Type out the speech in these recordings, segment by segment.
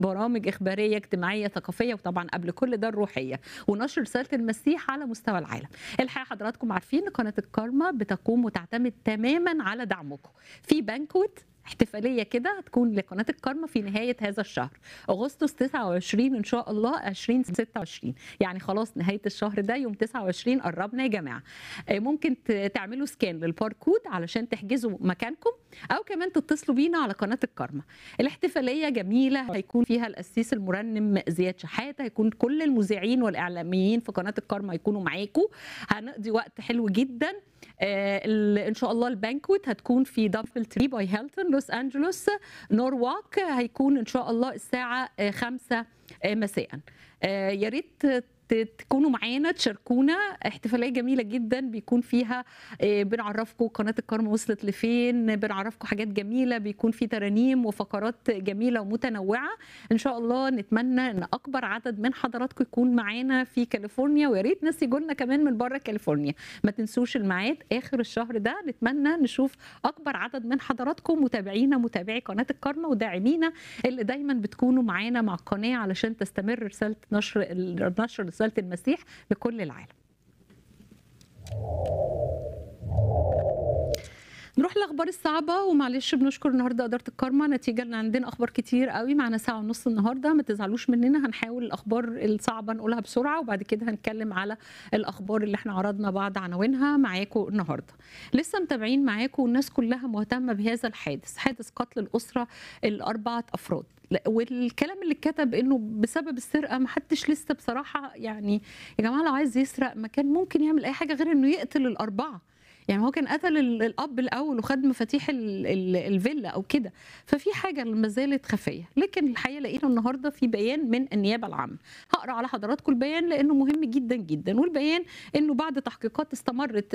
برامج اخباريه اجتماعيه ثقافيه وطبعا قبل كل ده الروحيه ونشر رساله المسيح على مستوى العالم الحقيقه حضراتكم عارفين ان قناه الكارما بتقوم وتعتمد تماما على دعمكم في بانكوت احتفاليه كده هتكون لقناه الكارما في نهايه هذا الشهر اغسطس 29 ان شاء الله 2026 يعني خلاص نهايه الشهر ده يوم 29 قربنا يا جماعه ممكن تعملوا سكان للباركود علشان تحجزوا مكانكم او كمان تتصلوا بينا على قناه الكارما الاحتفاليه جميله هيكون فيها القسيس المرنم زياد شحاته هيكون كل المذيعين والاعلاميين في قناه الكارما هيكونوا معاكم هنقضي وقت حلو جدا آه ان شاء الله البانكوت هتكون في دبل تري باي هيلتون لوس انجلوس نورواك هيكون ان شاء الله الساعه 5 مساء آه يا ريت تكونوا معانا تشاركونا احتفاليه جميله جدا بيكون فيها بنعرفكم قناه الكرم وصلت لفين بنعرفكم حاجات جميله بيكون في ترانيم وفقرات جميله ومتنوعه ان شاء الله نتمنى ان اكبر عدد من حضراتكم يكون معانا في كاليفورنيا ويا ريت ناس يجوا لنا كمان من بره كاليفورنيا ما تنسوش الميعاد اخر الشهر ده نتمنى نشوف اكبر عدد من حضراتكم متابعينا متابعي قناه الكرمه وداعمينا اللي دايما بتكونوا معانا مع القناه علشان تستمر رساله نشر نشر رساله المسيح لكل العالم نروح الاخبار الصعبه ومعلش بنشكر النهارده اداره الكارما نتيجه ان عندنا اخبار كتير قوي معانا ساعه ونص النهارده ما تزعلوش مننا هنحاول الاخبار الصعبه نقولها بسرعه وبعد كده هنتكلم على الاخبار اللي احنا عرضنا بعض عناوينها معاكم النهارده لسه متابعين معاكم والناس كلها مهتمه بهذا الحادث حادث قتل الاسره الاربعه افراد والكلام اللي اتكتب انه بسبب السرقه ما حدش لسه بصراحه يعني يا جماعه لو عايز يسرق ما كان ممكن يعمل اي حاجه غير انه يقتل الاربعه يعني هو كان قتل الاب الاول وخد مفاتيح الفيلا او كده ففي حاجه ما زالت خفيه لكن الحقيقه لقينا النهارده في بيان من النيابه العامه هقرا على حضراتكم البيان لانه مهم جدا جدا والبيان انه بعد تحقيقات استمرت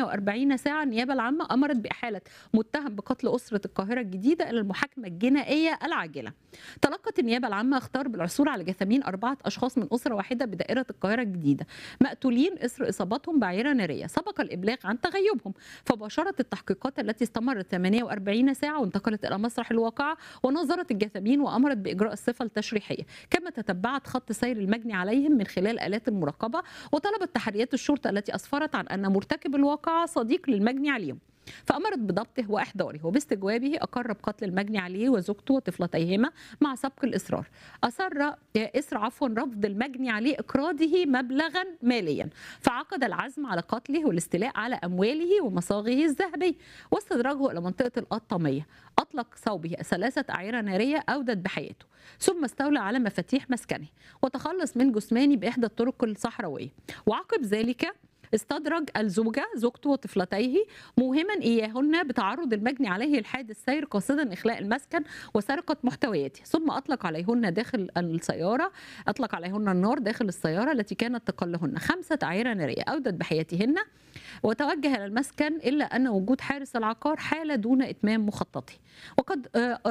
48 ساعه النيابه العامه امرت باحاله متهم بقتل اسره القاهره الجديده الى المحاكمه الجنائيه العاجله تلقت النيابه العامه اختار بالعثور على جثامين اربعه اشخاص من اسره واحده بدائره القاهره الجديده مقتولين اثر اصابتهم بعيره ناريه سبق الابلاغ عن تغيبهم بهم فباشرت التحقيقات التي استمرت 48 ساعة وانتقلت إلى مسرح الواقعة ونظرت الجثامين وأمرت بإجراء الصفة التشريحية كما تتبعت خط سير المجني عليهم من خلال آلات المراقبة وطلبت تحريات الشرطة التي أسفرت عن أن مرتكب الواقعة صديق للمجني عليهم فأمرت بضبطه وإحضاره وباستجوابه أقر بقتل المجني عليه وزوجته وطفلتيهما مع سبق الإصرار أصر إسر عفوا رفض المجني عليه إقراضه مبلغا ماليا فعقد العزم على قتله والاستيلاء على أمواله ومصاغه الذهبية واستدراجه إلى منطقة القطامية أطلق صوبه ثلاثة أعيرة نارية أودت بحياته ثم استولى على مفاتيح مسكنه وتخلص من جثمانه بإحدى الطرق الصحراوية وعقب ذلك استدرج الزوجة زوجته وطفلتيه موهما إياهن بتعرض المجني عليه الحادث سير قاصدا إخلاء المسكن وسرقة محتوياته ثم أطلق عليهن داخل السيارة أطلق عليهن النار داخل السيارة التي كانت تقلهن خمسة أعيرة نارية أودت بحياتهن وتوجه إلى المسكن إلا أن وجود حارس العقار حال دون إتمام مخططه وقد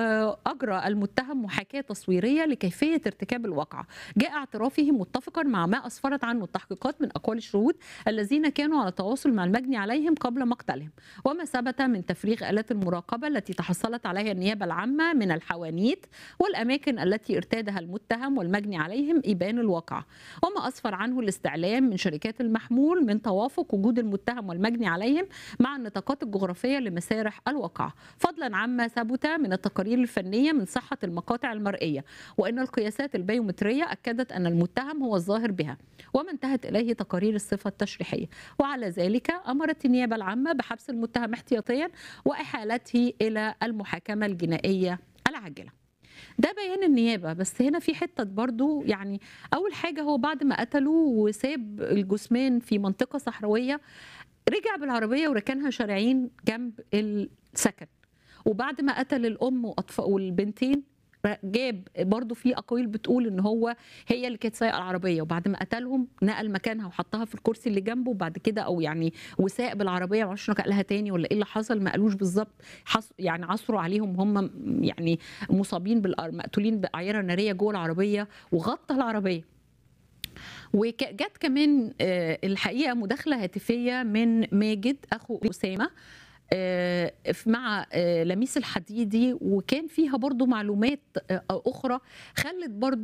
أجرى المتهم محاكاة تصويرية لكيفية ارتكاب الواقعة جاء اعترافه متفقا مع ما أسفرت عنه التحقيقات من أقوال الشهود الذين كانوا على تواصل مع المجني عليهم قبل مقتلهم وما ثبت من تفريغ آلات المراقبة التي تحصلت عليها النيابة العامة من الحوانيت والأماكن التي ارتادها المتهم والمجني عليهم إبان الواقعة وما أسفر عنه الاستعلام من شركات المحمول من توافق وجود المتهم والمجني عليهم مع النطاقات الجغرافية لمسارح الواقعة فضلا عما ثبت من التقارير الفنية من صحة المقاطع المرئية وأن القياسات البيومترية أكدت أن المتهم هو الظاهر بها وما انتهت إليه تقارير الصفة التشريحية وعلى ذلك أمرت النيابة العامة بحبس المتهم احتياطيا وإحالته إلى المحاكمة الجنائية العاجلة ده بيان النيابة بس هنا في حتة برضو يعني أول حاجة هو بعد ما قتلوا وساب الجثمان في منطقة صحراوية رجع بالعربية وركنها شارعين جنب السكن وبعد ما قتل الأم وأطفال والبنتين جاب برضو في اقاويل بتقول ان هو هي اللي كانت سايقه العربيه وبعد ما قتلهم نقل مكانها وحطها في الكرسي اللي جنبه وبعد كده او يعني وساق بالعربيه ما اعرفش نقلها تاني ولا ايه اللي حصل ما قالوش بالظبط يعني عصروا عليهم هم يعني مصابين مقتولين باعيره ناريه جوه العربيه وغطى العربيه وجت كمان الحقيقه مداخله هاتفيه من ماجد اخو اسامه آه، مع آه، لميس الحديدي وكان فيها برضو معلومات آه، اخرى خلت برضو